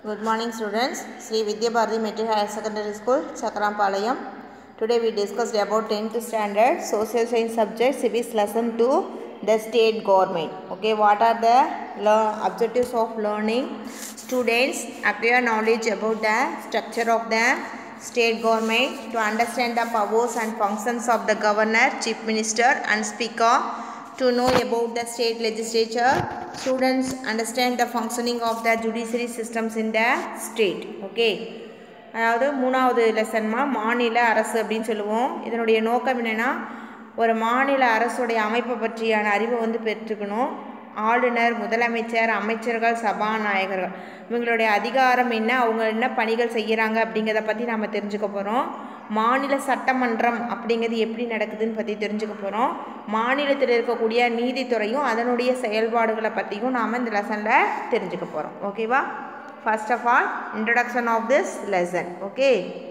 Good morning students. Sri Vidya Bharati Metric Higher Secondary School, Chakrampalayam. Today we discussed about 10th standard social science subject civics lesson 2 the state government. Okay, what are the lear- objectives of learning? Students acquire knowledge about the structure of the state government to understand the powers and functions of the governor, chief minister and speaker to know about the state legislature students understand the functioning of the judiciary systems in the state okay அதாவது மூணாவது லெசன்மா மாநில அரசு அப்படின்னு சொல்லுவோம் இதனுடைய நோக்கம் என்னென்னா ஒரு மாநில அரசுடைய அமைப்பை பற்றியான அறிவை வந்து பெற்றுக்கணும் ஆளுநர் முதலமைச்சர் அமைச்சர்கள் சபாநாயகர்கள் இவங்களுடைய அதிகாரம் என்ன அவங்க என்ன பணிகள் செய்கிறாங்க அப்படிங்கிறத பற்றி நம்ம தெரிஞ்சுக்க போகிறோம் மாநில சட்டமன்றம் அப்படிங்கிறது எப்படி நடக்குதுன்னு பற்றி தெரிஞ்சுக்க போகிறோம் மாநிலத்தில் இருக்கக்கூடிய நீதித்துறையும் அதனுடைய செயல்பாடுகளை பற்றியும் நாம் இந்த லெசனில் தெரிஞ்சுக்க போகிறோம் ஓகேவா first of all introduction of this lesson okay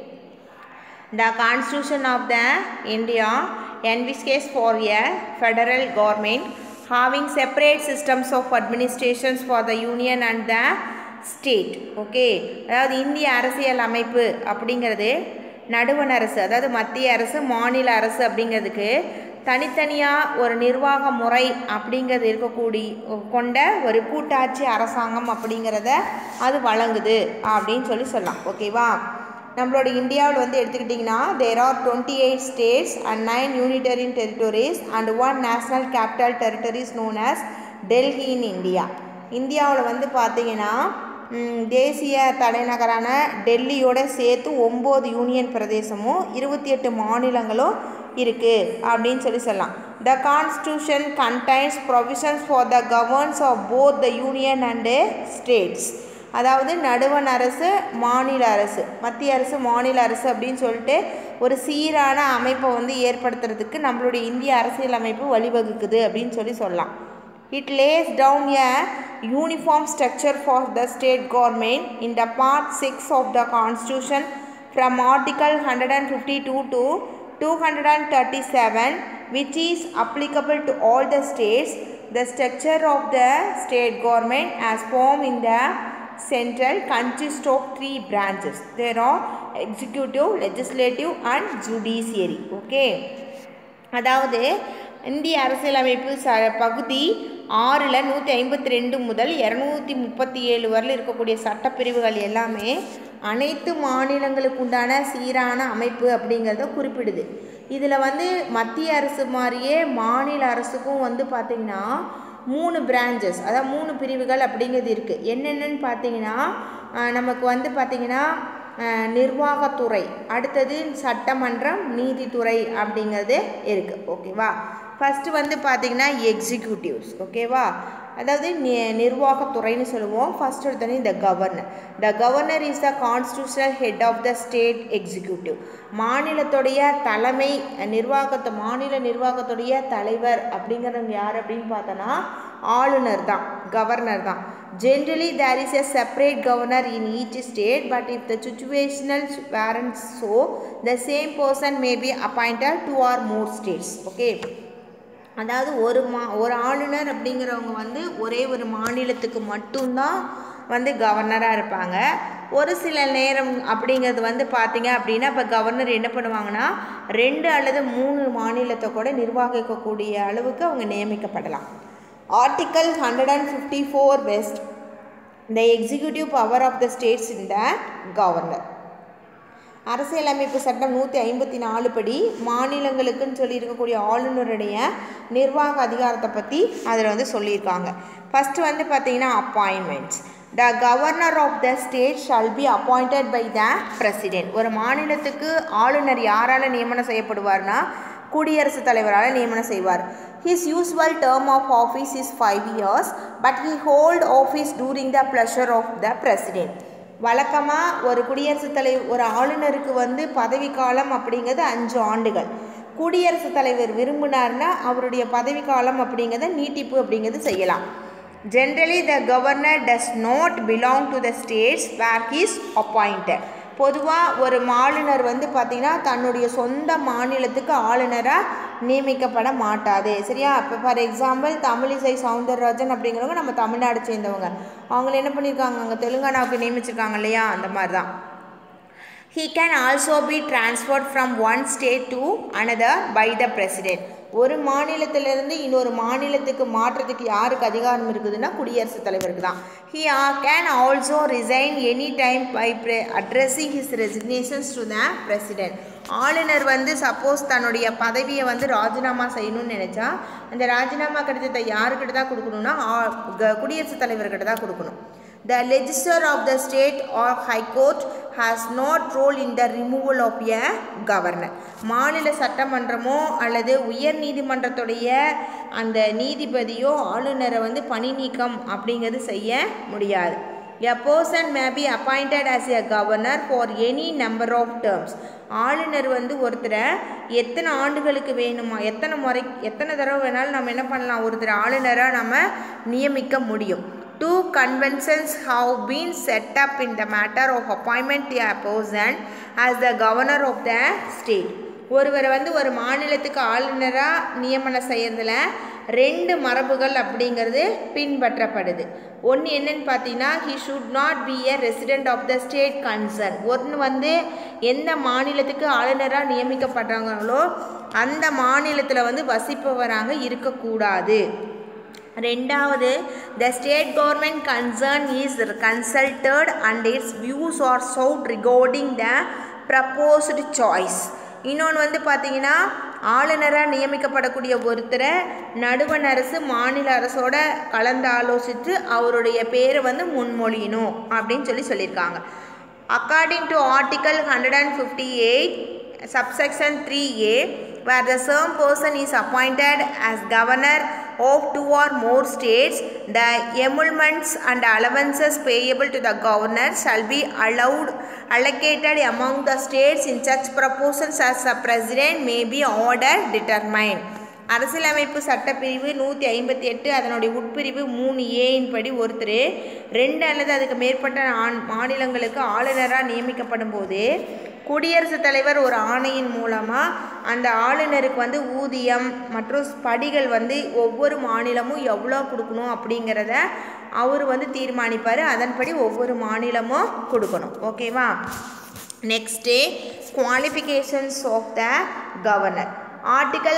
The Constitution of the India envisages for a federal government having separate systems of administrations for the union and the state. Okay அதாவது இந்திய அரசியல் அமைப்பு அப்படிங்கிறது நடுவண் அரசு அதாவது மத்திய அரசு மாநில அரசு அப்படிங்கிறதுக்கு தனித்தனியாக ஒரு நிர்வாக முறை அப்படிங்கிறது இருக்கக்கூடிய கொண்ட ஒரு கூட்டாட்சி அரசாங்கம் அப்படிங்கிறத அது வழங்குது அப்படின்னு சொல்லி சொல்லலாம் ஓகேவா நம்மளோட இந்தியாவில் வந்து எடுத்துக்கிட்டிங்கன்னா there are twenty eight states and nine யூனிட்டரின் territories and one national capital territories known as Delhi in India இந்தியாவில் வந்து பார்த்தீங்கன்னா ம், தேசிய தலைநகரான டெல்லியோட சேர்த்து ஒம்பது யூனியன் பிரதேசமும் இருபத்தி எட்டு மாநிலங்களும் இருக்குது அப்படின்னு சொல்லி சொல்லலாம் the constitution contains provisions for the governance of both the union and states அதாவது நடுவண் அரசு மாநில அரசு மத்திய அரசு மாநில அரசு அப்படின்னு சொல்லிட்டு ஒரு சீரான அமைப்பை வந்து ஏற்படுத்துறதுக்கு நம்மளுடைய இந்திய அரசியல் அமைப்பு வழிவகுக்குது அப்படின்னு சொல்லி சொல்லலாம் it lays down a uniform structure for the state government in the part six of the constitution from article hundred and fifty two to two hundred and thirty seven which is applicable to all the states the structure of the state government as formed in the central consists of three branches there are executive legislative and judiciary okay அதாவது இந்திய அரசியலமைப்பு ச பகுதி ஆறில் நூற்றி ஐம்பத்தி ரெண்டு முதல் இரநூத்தி முப்பத்தி ஏழு வரல இருக்கக்கூடிய சட்டப்பிரிவுகள் எல்லாமே அனைத்து மாநிலங்களுக்கு உண்டான சீரான அமைப்பு அப்படிங்கிறத குறிப்பிடுது இதில் வந்து மத்திய அரசு மாதிரியே மாநில அரசுக்கும் வந்து பார்த்திங்கன்னா மூணு பிரான்ச்சஸ் அதாவது மூணு பிரிவுகள் அப்படிங்கிறது இருக்குது என்னென்னு பார்த்தீங்கன்னா ஆஹ் நமக்கு வந்து பார்த்திங்கன்னா ஆஹ் நிர்வாகத்துறை அடுத்தது சட்டமன்றம் நீதித்துறை அப்படிங்கிறது இருக்குது ஓகேவா ஃபஸ்ட்டு வந்து பார்த்திங்கன்னா எக்ஸிக்யூட்டிவ்ஸ் ஓகேவா அதாவது நி நிர்வாகத்துறைன்னு சொல்லுவோம் ஃபஸ்ட் எடுத்தோன்னே இந்த governor the governor is the constitutional head of the state executive மாநிலத்துடைய தலைமை நிர்வாகத்தை மாநில நிர்வாகத்துடைய தலைவர் அப்படிங்கிறவங்க யார் அப்படின்னு பார்த்தோன்னா ஆளுநர் தான் கவர்னர் தான் generally there is a separate governor in each state but if the situational warrant so the same person may be appointed two or more states okay அதாவது ஒரு மா ஒரு ஆளுநர் அப்படிங்கிறவங்க வந்து ஒரே ஒரு மாநிலத்துக்கு மட்டும்தான் வந்து கவர்னராக இருப்பாங்க ஒரு சில நேரம் அப்படிங்கிறது வந்து பார்த்தீங்க அப்படின்னா இப்போ கவர்னர் என்ன பண்ணுவாங்கன்னா ரெண்டு அல்லது மூணு மாநிலத்தை கூட நிர்வகிக்கக்கூடிய அளவுக்கு அவங்க நியமிக்கப்படலாம் article hundred and fifty four vest the executive power of the states in the governor அரசியலமைப்பு சட்டம் நூற்றி ஐம்பத்தி நாலு படி மாநிலங்களுக்குன்னு சொல்லி இருக்கக்கூடிய ஆளுநருடைய நிர்வாக அதிகாரத்தை பற்றி அதில் வந்து சொல்லியிருக்காங்க ஃபஸ்ட்டு வந்து பார்த்தீங்கன்னா appointments the governor of the state shall be appointed by the president ஒரு மாநிலத்துக்கு ஆளுநர் யாரால் நியமனம் செய்யப்படுவார்னா குடியரசுத் தலைவரால் நியமனம் செய்வார் his usual term of office is five years but he hold office during the pleasure of the president வழக்கமாக ஒரு குடியரசுத் தலைவர் ஒரு ஆளுநருக்கு வந்து பதவிக்காலம் அப்படிங்கிறது அஞ்சு ஆண்டுகள் குடியரசுத் தலைவர் விரும்பினார்னா அவருடைய பதவிக்காலம் அப்படிங்கிறத நீட்டிப்பு அப்படிங்கிறது செய்யலாம் generally the governor does not belong to the states where he's appointed பொதுவாக ஒரு ஆளுநர் வந்து பார்த்திங்கன்னா தன்னுடைய சொந்த மாநிலத்துக்கு ஆளுநராக நியமிக்கப்பட மாட்டாது சரியா இப்போ ஃபார் எக்ஸாம்பிள் தமிழிசை சவுந்தரராஜன் அப்படிங்கிறவங்க நம்ம தமிழ்நாடு சேர்ந்தவங்க அவங்கள என்ன பண்ணியிருக்காங்க அங்கே தெலுங்கானாவுக்கு நியமிச்சிருக்காங்க இல்லையா அந்த மாதிரி தான் He can also be transferred from one state to another by the president. ஒரு மாநிலத்திலிருந்து இன்னொரு மாநிலத்துக்கு மாற்றத்துக்கு யாருக்கு அதிகாரம் இருக்குதுன்னா குடியரசுத் தலைவருக்கு தான் he can also resign any time by addressing his resignations to the president ஆளுநர் வந்து சப்போஸ் தன்னுடைய பதவியை வந்து ராஜினாமா செய்யணும்னு நினச்சா அந்த ராஜினாமா கடிதத்தை யாருக்கிட்ட தான் கொடுக்கணும்னா ஆ- க- குடியரசுத் தலைவர்கிட்ட தான் கொடுக்கணும் The legislature of the state or high court has not role in the removal of a governor. மாநில சட்டமன்றமோ அல்லது உயர் நீதிமன்றத்துடைய அந்த நீதிபதியோ ஆளுநரை வந்து பணி நீக்கம் அப்படிங்கிறது செய்ய முடியாது A person may be appointed as a governor for any number of terms. ஆளுநர் வந்து ஒருத்தரை எத்தனை ஆண்டுகளுக்கு வேணுமா எத்தனை முறை எத்தனை தடவை வேணாலும் நம்ம என்ன பண்ணலாம் ஒருத்தர் ஆளுநராக நம்ம நியமிக்க முடியும் Two conventions have been set up in the matter of appointment to a person as the governor of the state. ஒருவரை வந்து ஒரு மாநிலத்துக்கு ஆளுநராக நியமனம் செய்யறதுல ரெண்டு மரபுகள் அப்படிங்கிறது பின்பற்றப்படுது ஒன்று என்னன்னு பார்த்தீங்கன்னா he should not be a resident of the state concern ஒன்று வந்து எந்த மாநிலத்துக்கு ஆளுநராக நியமிக்கப்படுறாங்களோ அந்த மாநிலத்தில் வந்து வசிப்பவராக இருக்கக்கூடாது ரெண்டாவது the state government concern is consulted and its views are sought regarding the proposed choice இன்னொன்று வந்து பார்த்தீங்கன்னா ஆளுநராக நியமிக்கப்படக்கூடிய ஒருத்தரை நடுவண் அரசு மாநில அரசோட கலந்து ஆலோசித்து அவருடைய பேரை வந்து முன்மொழியணும் அப்படின்னு சொல்லி சொல்லியிருக்காங்க according to article hundred and fifty eight subsection 3a where the same person is appointed as governor of two or more states the emoluments and allowances payable to the governor shall be allowed allocated among the states in such proportions as the president may be ordered determined அரசியலமைப்பு சட்டப்பிரிவு நூற்றி ஐம்பத்தி எட்டு அதனுடைய உட்பிரிவு மூணு ஏயின் படி ஒருத்தர் ரெண்டு அல்லது அதுக்கு மேற்பட்ட ஆண் மாநிலங்களுக்கு ஆளுநராக நியமிக்கப்படும் போது குடியரசுத் தலைவர் ஒரு ஆணையின் மூலமாக அந்த ஆளுநருக்கு வந்து ஊதியம் மற்றும் படிகள் வந்து ஒவ்வொரு மாநிலமும் எவ்வளோ கொடுக்கணும் அப்படிங்கிறத அவர் வந்து தீர்மானிப்பார் அதன்படி ஒவ்வொரு மாநிலமும் கொடுக்கணும் ஓகேவா next qualifications of the governor Article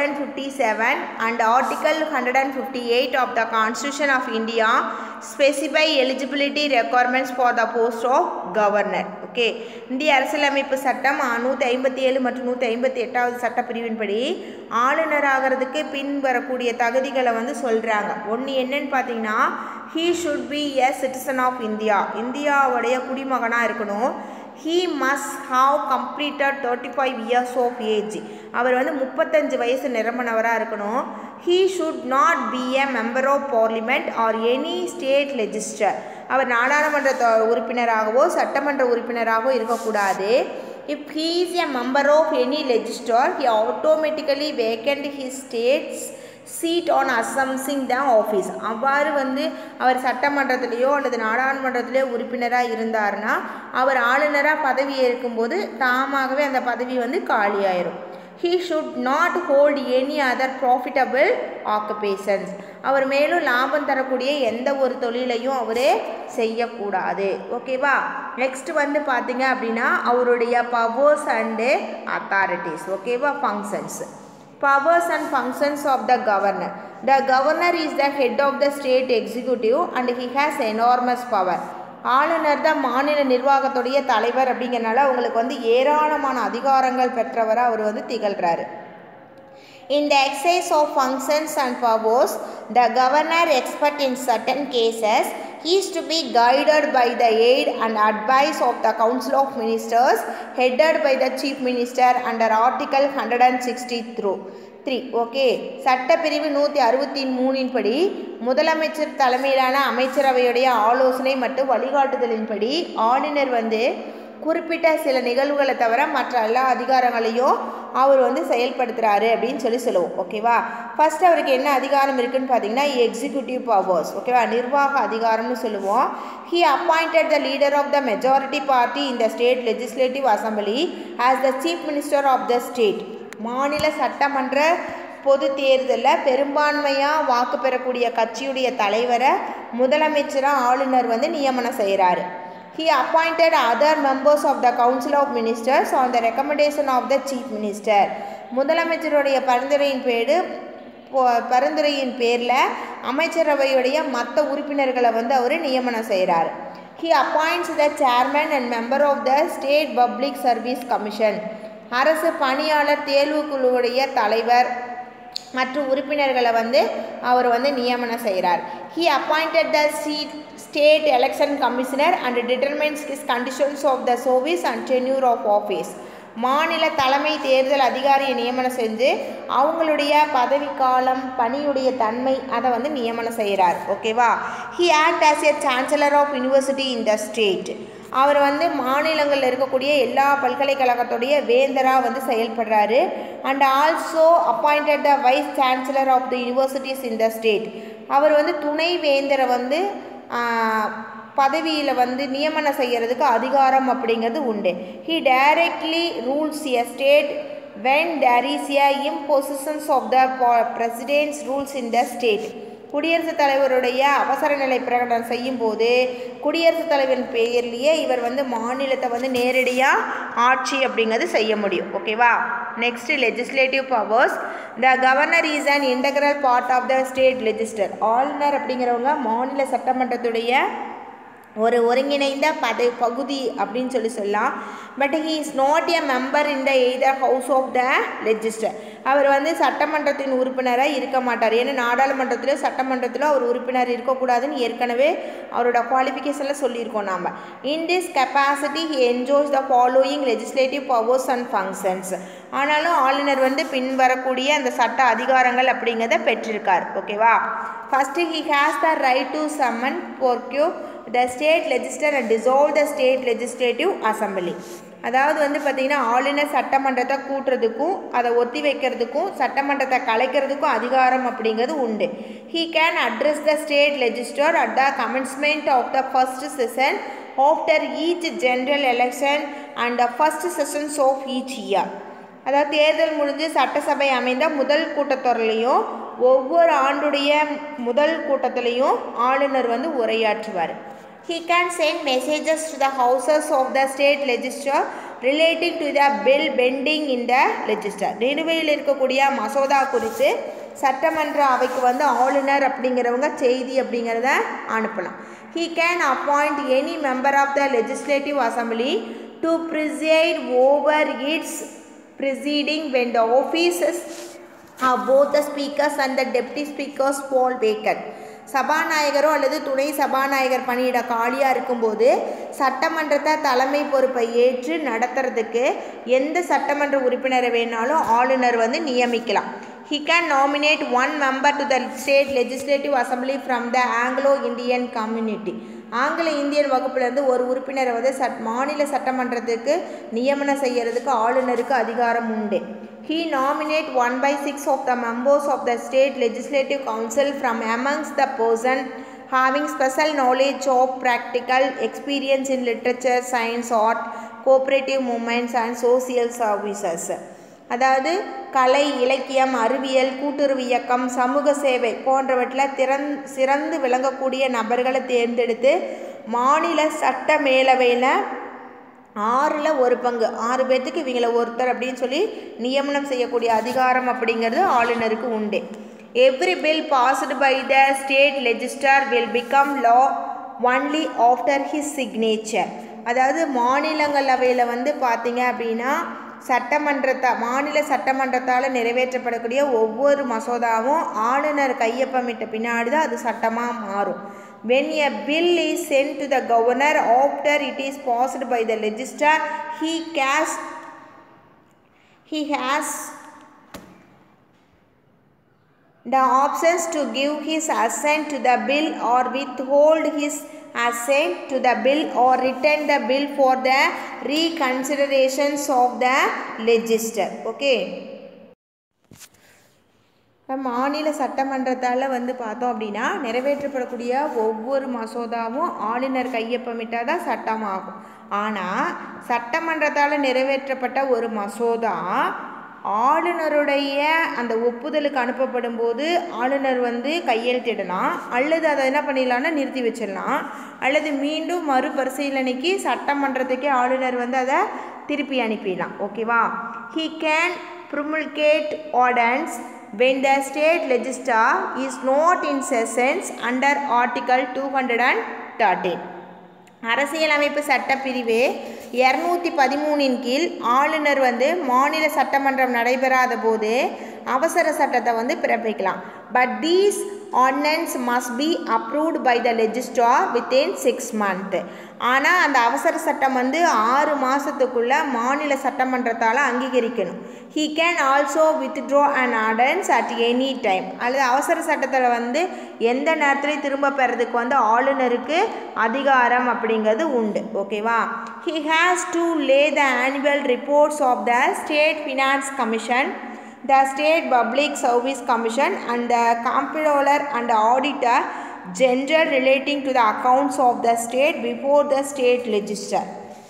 157 and Article 158 of the Constitution of India specify eligibility requirements for the post of governor. Okay இந்திய அரசியலமைப்பு சட்டம் நூற்றி ஐம்பத்தி ஏழு மற்றும் நூற்றி ஐம்பத்தி எட்டாவது சட்டப்பிரிவின்படி ஆளுநர் ஆகிறதுக்கு பின்வரக்கூடிய தகுதிகளை வந்து சொல்கிறாங்க ஒன்று என்னன்னு பார்த்தீங்கன்னா he should be a citizen of India இந்தியாவுடைய குடிமகனாக இருக்கணும் he must have completed thirty five years of age அவர் வந்து முப்பத்தஞ்சு வயசு நிரம்பினவராக இருக்கணும் he should not be a member of parliament or any state legislature அவர் நாடாளுமன்ற தொ- உறுப்பினராகவோ சட்டமன்ற உறுப்பினராகவோ இருக்கக்கூடாது if he is a member of any legislature he automatically vacant his states seat on assuming the office அவ்வாறு வந்து அவர் சட்டமன்றத்திலேயோ அல்லது நாடாளுமன்றத்திலேயோ உறுப்பினராக இருந்தாருன்னா அவர் ஆளுநராக பதவி ஏற்கும்போது தாமாகவே அந்த பதவி வந்து காலியாயிரும் he should not hold any other profitable occupations அவர் மேலும் லாபம் தரக்கூடிய எந்த ஒரு தொழிலையும் அவர் செய்யக்கூடாது ஓகேவா நெக்ஸ்ட் வந்து பார்த்தீங்க அப்படின்னா அவருடைய பவர்ஸ் அண்டு அத்தாரிட்டிஸ் ஓகேவா functions powers and functions of the governor. The governor is the head of the state executive and he has enormous power. ஆளுநர் தான் மாநில நிர்வாகத்துடைய தலைவர் அப்படிங்கிறனால அவங்களுக்கு வந்து ஏராளமான அதிகாரங்கள் பெற்றவராக அவர் வந்து திகழ்கிறாரு In the exercise of functions and powers, the governor expert in certain cases he is to be guided by the aid and advice of the Council of Ministers headed by the Chief Minister under Article 160 through three okay சட்டப்பிரிவு நூற்றி அறுபத்தி மூணின் படி முதலமைச்சர் தலைமையிலான அமைச்சரவையுடைய ஆலோசனை மற்றும் வழிகாட்டுதலின்படி ஆளுநர் வந்து குறிப்பிட்ட சில நிகழ்வுகளை தவிர மற்ற எல்லா அதிகாரங்களையும் அவர் வந்து செயல்படுத்துகிறாரு அப்படின்னு சொல்லி சொல்லுவோம் ஓகேவா ஃபர்ஸ்ட் அவருக்கு என்ன அதிகாரம் இருக்குன்னு பார்த்தீங்கன்னா எக்ஸிக்யூட்டிவ் பவர்ஸ் ஓகேவா நிர்வாக அதிகாரம்னு சொல்லுவோம் he appointed the leader of the majority party in the state legislative assembly as the chief minister of the state மாநில சட்டமன்ற பொது தேர்தலில் பெரும்பான்மையாக வாக்கு பெறக்கூடிய கட்சியுடைய தலைவரை முதலமைச்சராக ஆளுநர் வந்து நியமனம் செய்கிறாரு He appointed other members of the Council of Ministers on the recommendation of the Chief Minister. முதலமைச்சருடைய பரிந்துரையின் பேரு பரிந்துரையின் பேரில் அமைச்சரவையுடைய மற்ற உறுப்பினர்களை வந்து அவர் நியமனம் செய்கிறார் he appoints the chairman and member of the state public service commission அரசு பணியாளர் தேர்வுக்குழுவுடைய தலைவர் மற்ற உறுப்பினர்களை வந்து அவர் வந்து நியமனம் செய்கிறார் he appointed the seat state election commissioner and determines his conditions of the service and tenure of office மாநில தலைமை தேர்தல் அதிகாரியை நியமனம் செஞ்சு அவங்களுடைய பதவிக்காலம் பணியுடைய தன்மை அதை வந்து நியமனம் செய்கிறார் ஓகேவா he act as a chancellor of university in the state அவர் வந்து மாநிலங்களில் இருக்கக்கூடிய எல்லா பல்கலைக்கழகத்துடைய வேந்தராக வந்து செயல்படுறாரு and also appointed the vice chancellor of the universities in the state அவர் வந்து துணை வேந்தரை வந்து பதவியில் வந்து நியமனம் செய்கிறதுக்கு அதிகாரம் அப்படிங்கிறது உண்டு he directly rules a state when there is a impositions of the president's rules in the state குடியரசுத் தலைவருடைய அவசர நிலை பிரகடனம் செய்யும் போது குடியரசுத் தலைவரின் பெயர்லேயே இவர் வந்து மாநிலத்தை வந்து நேரடியாக ஆட்சி அப்படிங்கிறது செய்ய முடியும் ஓகேவா next legislative powers the governor is an integral part of the state legislature ஆளுநர் அப்படிங்கிறவங்க மாநில சட்டமன்றத்துடைய ஒரு ஒருங்கிணைந்த பத பகுதி அப்படின்னு சொல்லி சொல்லலாம் but he is not a member in the either house of the legislature அவர் வந்து சட்டமன்றத்தின் உறுப்பினராக இருக்க மாட்டார் ஏன்னா நாடாளுமன்றத்திலோ சட்டமன்றத்திலோ அவர் உறுப்பினர் இருக்கக்கூடாதுன்னு ஏற்கனவே அவரோட குவாலிஃபிகேஷனில் சொல்லியிருக்கோம் நாம் in this capacity he enjoys the following legislative powers and functions ஆனாலும் ஆளுநர் வந்து பின்வரக்கூடிய அந்த சட்ட அதிகாரங்கள் அப்படிங்கிறத பெற்றிருக்கார் ஓகேவா first he has the right to summon prorogue the state legislature and dissolve the state legislative assembly அதாவது வந்து பார்த்திங்கன்னா ஆளுநர் சட்டமன்றத்தை கூட்டுறதுக்கும் அதை ஒத்தி வைக்கிறதுக்கும் சட்டமன்றத்தை கலைக்கிறதுக்கும் அதிகாரம் அப்படிங்கிறது உண்டு he can address the state legislature at the commencement of the first session after each general election and the first sessions of each year அதாவது தேர்தல் முடிஞ்சு சட்டசபை அமைந்த முதல் கூட்டத்தொடர்லையும் ஒவ்வொரு ஆண்டுடைய முதல் கூட்டத்திலையும் ஆளுநர் வந்து உரையாற்றுவார் He can send messages to the houses of the state legislature relating to the bill pending in the legislature. நிலுவையில் இருக்கக்கூடிய மசோதா குறித்து சட்டமன்ற அவைக்கு வந்து ஆளுநர் அப்படிங்கிறவங்க செய்தி அப்படிங்கிறத அனுப்பலாம் He can appoint any member of the legislative assembly to preside over its proceeding when the offices of both the speakers and the deputy speakers fall vacant. சபாநாயகரோ அல்லது துணை சபாநாயகர் பணியிட காலியாக இருக்கும்போது சட்டமன்றத்தை தலைமை பொறுப்பை ஏற்று நடத்துறதுக்கு எந்த சட்டமன்ற உறுப்பினரை வேணாலும் ஆளுநர் வந்து நியமிக்கலாம் he can nominate one member to the state legislative assembly from the Anglo Indian community ஆங்கில இந்தியன் வகுப்பிலிருந்து ஒரு உறுப்பினரை வந்து சட் மாநில சட்டமன்றத்துக்கு நியமனம் செய்யறதுக்கு ஆளுநருக்கு அதிகாரம் உண்டு He nominate 1 by 6 of the members of the state legislative council from amongst the person having special knowledge of practical experience in literature, science, art, cooperative movements and social services. அதாவது கலை இலக்கியம் அறிவியல் கூட்டுறவு இயக்கம் சமூக சேவை போன்றவற்றில் திறன் சிறந்து விளங்கக்கூடிய நபர்களை தேர்ந்தெடுத்து மாநில சட்ட மேலவையில் ஆறில் ஒரு பங்கு ஆறு பேர்த்துக்கு இவங்கள ஒருத்தர் அப்படின்னு சொல்லி நியமனம் செய்யக்கூடிய அதிகாரம் அப்படிங்கிறது ஆளுநருக்கு உண்டு every bill passed by the state legislature will become law only after his signature அதாவது மாநிலங்களவையில் வந்து பார்த்தீங்க அப்படின்னா சட்டமன்றத்தா மாநில சட்டமன்றத்தால் நிறைவேற்றப்படக்கூடிய ஒவ்வொரு மசோதாவும் ஆளுநர் கையொப்பமிட்ட பின்னாடி தான் அது சட்டமாக மாறும் when a bill is sent to the governor after it is passed by the legislature he has he has the options to give his assent to the bill or withhold his assent to the bill or return the bill for the reconsiderations of the legislature okay மாநில சட்டமன்றத்தால் வந்து பார்த்தோம் அப்படின்னா நிறைவேற்றப்படக்கூடிய ஒவ்வொரு மசோதாவும் ஆளுநர் கையொப்பமிட்டால் தான் சட்டமாகும் ஆனால் சட்டமன்றத்தால் நிறைவேற்றப்பட்ட ஒரு மசோதா ஆளுநருடைய அந்த ஒப்புதலுக்கு அனுப்பப்படும் போது ஆளுநர் வந்து கையெழுத்திடலாம் அல்லது அதை என்ன பண்ணிடலாம்னா நிறுத்தி வச்சிடலாம் அல்லது மீண்டும் மறுபரிசீலனைக்கு சட்டமன்றத்துக்கே ஆளுநர் வந்து அதை திருப்பி அனுப்பிடலாம் ஓகேவா he can promulgate ordinance when the state legislature is not in sessions under article 213 அரசியலமைப்பு சட்டப்பிரிவு இரநூத்தி பதிமூணின் கீழ் ஆளுநர் வந்து மாநில சட்டமன்றம் நடைபெறாத போது அவசர சட்டத்தை வந்து பிறப்பிக்கலாம் but these ordinance must be approved by the legislature within six month ஆனால் அந்த அவசர சட்டம் வந்து ஆறு மாதத்துக்குள்ளே மாநில சட்டமன்றத்தால் அங்கீகரிக்கணும் he can also withdraw and ordinance at any time அல்லது அவசர சட்டத்தில் வந்து எந்த நேரத்துலையும் திரும்ப பெறதுக்கு வந்து ஆளுநருக்கு அதிகாரம் அப்படிங்கிறது உண்டு ஓகேவா he has to lay the annual reports of the state finance commission the State Public Service Commission and the Comptroller and Auditor General relating to the accounts of the state before the state legislature.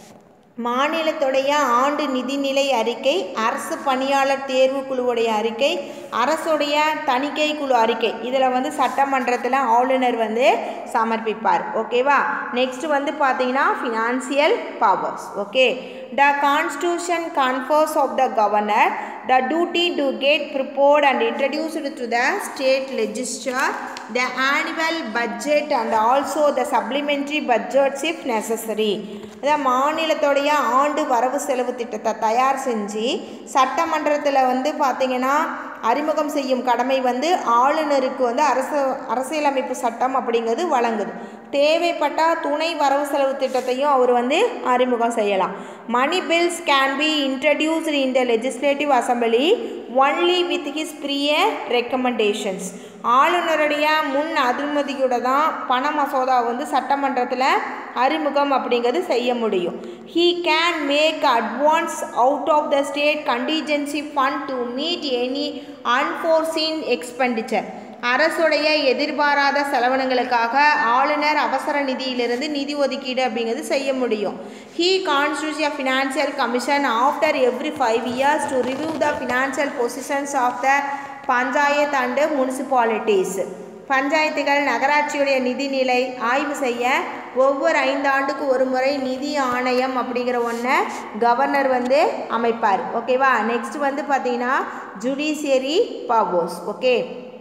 மாநிலத்துடைய ஆண்டு நிதிநிலை அறிக்கை அரசு பணியாளர் தேர்வு குழுவுடைய அறிக்கை அரசுடைய தணிக்கை குழு அறிக்கை இதில் வந்து சட்டமன்றத்தில் ஆளுநர் வந்து சமர்ப்பிப்பார் ஓகேவா நெக்ஸ்ட் வந்து பார்த்தீங்கன்னா financial powers okay the constitution confers of the governor the duty to get prepared and introduced to the state legislature the annual budget and also the supplementary budgets if necessary அதான் மாநிலத்துடைய ஆண்டு வரவு செலவு திட்டத்தை தயார் செஞ்சு சட்டமன்றத்தில் வந்து பார்த்திங்கன்னா அறிமுகம் செய்யும் கடமை வந்து ஆளுநருக்கு வந்து அரசு அரசியலமைப்பு சட்டம் அப்படிங்கிறது வழங்குது தேவைப்பட்டால் துணை வரவு செலவு திட்டத்தையும் அவர் வந்து அறிமுகம் செய்யலாம் money bills can be introduced in the legislative assembly only with his prior recommendations ஆளுநருடைய முன் அனுமதியோட தான் பண மசோதா வந்து சட்டமன்றத்தில் அறிமுகம் அப்படிங்கிறது செய்ய முடியும் he can make advance out of the state contingency fund to meet any unforeseen expenditure அரசுடைய எதிர்பாராத செலவினங்களுக்காக ஆளுநர் அவசர நிதியிலிருந்து நிதி ஒதுக்கீடு அப்படிங்கிறது செய்ய முடியும் he constitution of financial commission after every five years to review the financial positions of the panchayat and municipalities பஞ்சாயத்துகள் நகராட்சியுடைய நிதிநிலை ஆய்வு செய்ய ஒவ்வொரு ஐந்து ஆண்டுக்கு ஒரு முறை நிதி ஆணையம் அப்படிங்கிற ஒன்றை கவர்னர் வந்து அமைப்பார் ஓகேவா நெக்ஸ்ட் வந்து பார்த்தீங்கன்னா judiciary powers okay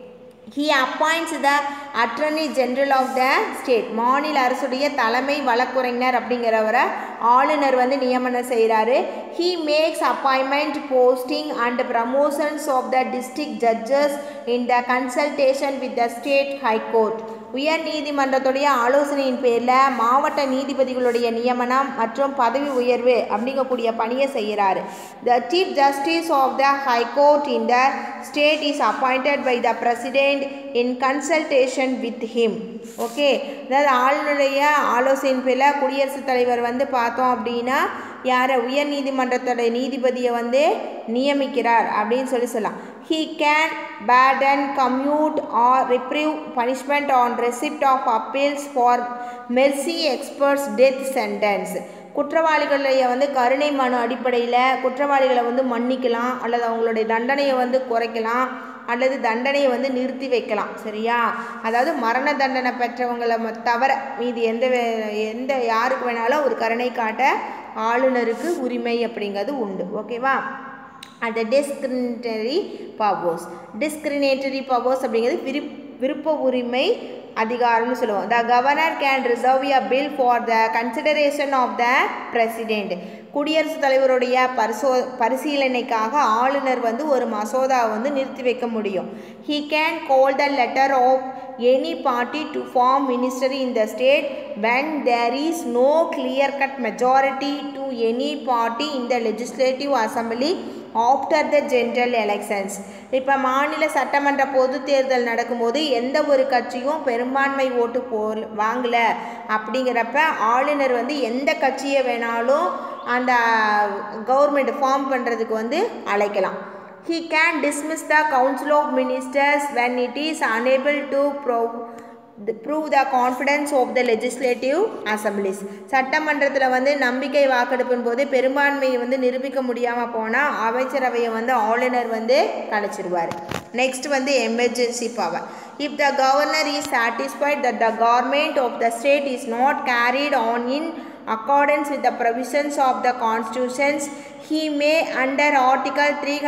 he appoints the attorney general of the state மாநில அரசுடைய தலைமை வழக்குரைஞர் அப்படிங்கிறவரை ஆளுநர் வந்து நியமனம் செய்கிறாரு he makes appointment posting and promotions of the district judges in the consultation with the state high court உயர் நீதிமன்றத்துடைய ஆலோசனையின் பேரில் மாவட்ட நீதிபதிகளுடைய நியமனம் மற்றும் பதவி உயர்வு அப்படிங்கக்கூடிய பணியை செய்கிறாரு the chief justice of the high court in the state is appointed by the president in consultation with him okay அதாவது ஆளுநருடைய ஆலோசனையின் பேரில் குடியரசுத் தலைவர் வந்து பார்த்தோம் அப்படின்னா யாரை உயர் நீதிமன்றத்தோட நீதிபதியை வந்து நியமிக்கிறார் அப்படின்னு சொல்லி சொல்லலாம் he can pardon commute or reprieve punishment on receipt of appeals for mercy experts death sentence குற்றவாளிகளுடைய வந்து கருணை மனு அடிப்படையில் குற்றவாளிகளை வந்து மன்னிக்கலாம் அல்லது அவங்களுடைய தண்டனையை வந்து குறைக்கலாம் அல்லது தண்டனையை வந்து நிறுத்தி வைக்கலாம் சரியா அதாவது மரண தண்டனை பெற்றவங்களை ம- தவிர மீதி எந்த வே- எந்த யாருக்கு வேணாலும் ஒரு கருணை காட்ட ஆளுநருக்கு உரிமை அப்படிங்கிறது உண்டு ஓகேவா அந்த டிஸ்கிரிமினேட்டரி பவர்ஸ் டிஸ்கிரிமினேட்டரி பவர்ஸ் அப்படிங்கிறது விருப் விருப்ப உரிமை அதிகாரம்னு சொல்லுவோம் the governor can reserve a bill for the consideration of the president குடியரசுத் தலைவருடைய பரிசோ பரிசீலனைக்காக ஆளுநர் வந்து ஒரு மசோதாவை வந்து நிறுத்தி வைக்க முடியும் he can call the leader of any party to form minister in the state when there is no clear cut majority to any party in the legislative assembly after the general elections இப்போ மாநில சட்டமன்ற பொது தேர்தல் நடக்கும்போது எந்த ஒரு கட்சியும் பெரும்பான்மை ஓட்டு போ வாங்கலை அப்படிங்கிறப்ப ஆளுநர் வந்து எந்த கட்சியை வேணாலும் அந்த கவர்மெண்ட் ஃபார்ம் பண்ணுறதுக்கு வந்து அழைக்கலாம் he can dismiss the council of ministers when it is unable to prove prove the confidence of the legislative assemblies சட்டமன்றத்தில் வந்து நம்பிக்கை வாக்கெடுப்பின் போது பெரும்பான்மையை வந்து நிரூபிக்க முடியாமல் போனால் அமைச்சரவையை வந்து ஆளுநர் வந்து கலைச்சிருவார் நெக்ஸ்ட் வந்து emergency power if the governor is satisfied that the government of the state is not carried on in accordance with the provisions of the constitutions he may under article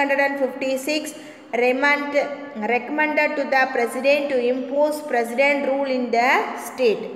356 remand, recommended to the president to impose president rule in the state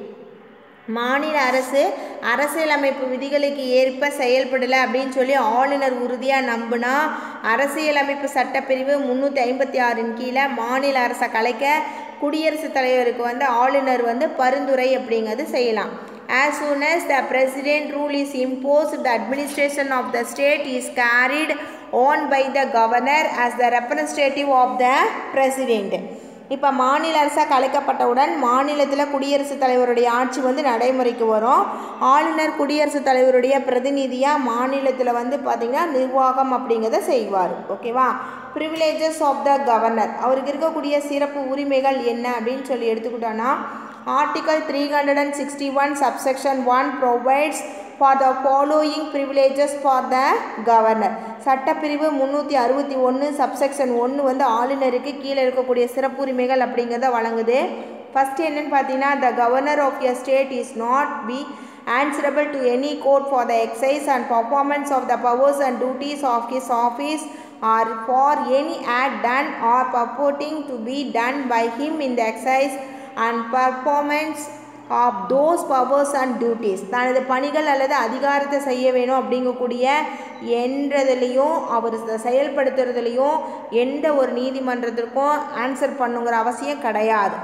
மாநில அரசு அரசியலமைப்பு விதிகளுக்கு ஏற்ப செயல்படலை அப்படின்னு சொல்லி ஆளுநர் உறுதியாக நம்பினா அரசியலமைப்பு சட்டப்பிரிவு முந்நூற்றி ஐம்பத்தி ஆறின் கீழே மாநில அரசை கலைக்க குடியரசுத் தலைவருக்கு வந்து ஆளுநர் வந்து பரிந்துரை அப்படிங்கிறது செய்யலாம் as soon as the president rule is imposed the administration of the state is carried on by the governor as the representative of the president இப்போ மாநில அரசாக கலைக்கப்பட்டவுடன் மாநிலத்தில் குடியரசுத் தலைவருடைய ஆட்சி வந்து நடைமுறைக்கு வரும் ஆளுநர் குடியரசுத் தலைவருடைய பிரதிநிதியாக மாநிலத்தில் வந்து பார்த்திங்கன்னா நிர்வாகம் அப்படிங்கிறத செய்வார் ஓகேவா ப்ரிவிலேஜஸ் ஆஃப் த கவர்னர் அவருக்கு இருக்கக்கூடிய சிறப்பு உரிமைகள் என்ன அப்படின்னு சொல்லி எடுத்துக்கிட்டோன்னா article three hundred and sixty one subsection one provides for the following privileges for the governor சட்டப்பிரிவு முந்நூற்றி அறுபத்தி ஒன்று சப்செக்ஷன் ஒன்று வந்து ஆளுநருக்கு கீழே இருக்கக்கூடிய சிறப்புரிமைகள் அப்படிங்கிறத வழங்குது ஃபஸ்ட்டு என்னென்னு பார்த்தீங்கன்னா the governor of your state is not be answerable to any court for the exercise and performance of the powers and duties of his office or for any act done or purporting to be done by him in the exercise and performance of those powers and duties தனது பணிகள் அல்லது அதிகாரத்தை செய்ய வேணும் அப்படிங்கக்கூடிய என்றதுலேயும் அவர் செயல்படுத்துறதுலேயும் எந்த ஒரு நீதிமன்றத்திற்கும் answer பண்ணுங்கிற அவசியம் கிடையாது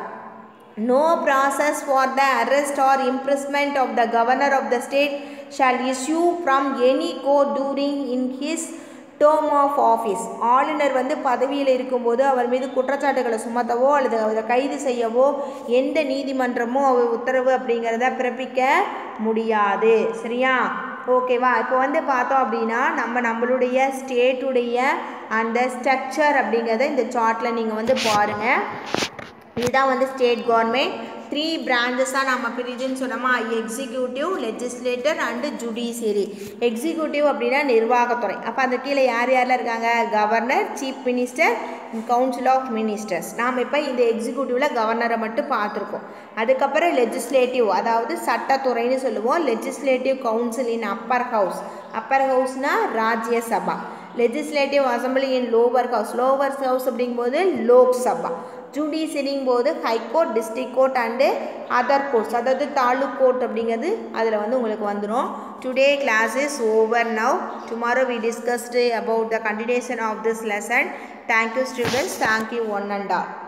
No process for the arrest or imprisonment of the governor of the state shall issue from any court during in his term of office ஆளுநர் வந்து பதவியில் இருக்கும்போது அவர் மீது குற்றச்சாட்டுகளை சுமத்தவோ அல்லது அவரை கைது செய்யவோ எந்த நீதிமன்றமும் அவர் உத்தரவு அப்படிங்கிறத பிறப்பிக்க முடியாது சரியா ஓகேவா இப்போ வந்து பார்த்தோம் அப்படின்னா நம்ம நம்மளுடைய ஸ்டேட்டுடைய அந்த ஸ்ட்ரக்சர் அப்படிங்கிறத இந்த சார்ட்டில் நீங்கள் வந்து பாருங்கள் இதுதான் வந்து ஸ்டேட் கவர்மெண்ட் த்ரீ பிரான்ச்சஸாக நம்ம பிரிதுன்னு சொன்னோமா executive legislator and judiciary executive அப்படின்னா நிர்வாகத்துறை அப்போ அந்த கீழே யார் யாரெல்லாம் இருக்காங்க governor chief minister council of ministers நாம் இப்போ இந்த எக்ஸிக்யூட்டிவில் கவர்னரை மட்டும் பார்த்துருக்கோம் அதுக்கப்புறம் லெஜிஸ்லேட்டிவ் அதாவது சட்டத்துறைன்னு சொல்லுவோம் legislative council in upper house upper ஹவுஸ்னால் Rajya Sabha legislative assembly in lower house lower house அப்படிங்கும்போது லோக்சபா ஜுடிஷியரிங் போது high court district court and other courts அதாவது தாலுக் கோர்ட் அப்படிங்கிறது அதில் வந்து உங்களுக்கு வந்துடும் today class is over now tomorrow we discussed about the continuation of this lesson thank you students thank you one and all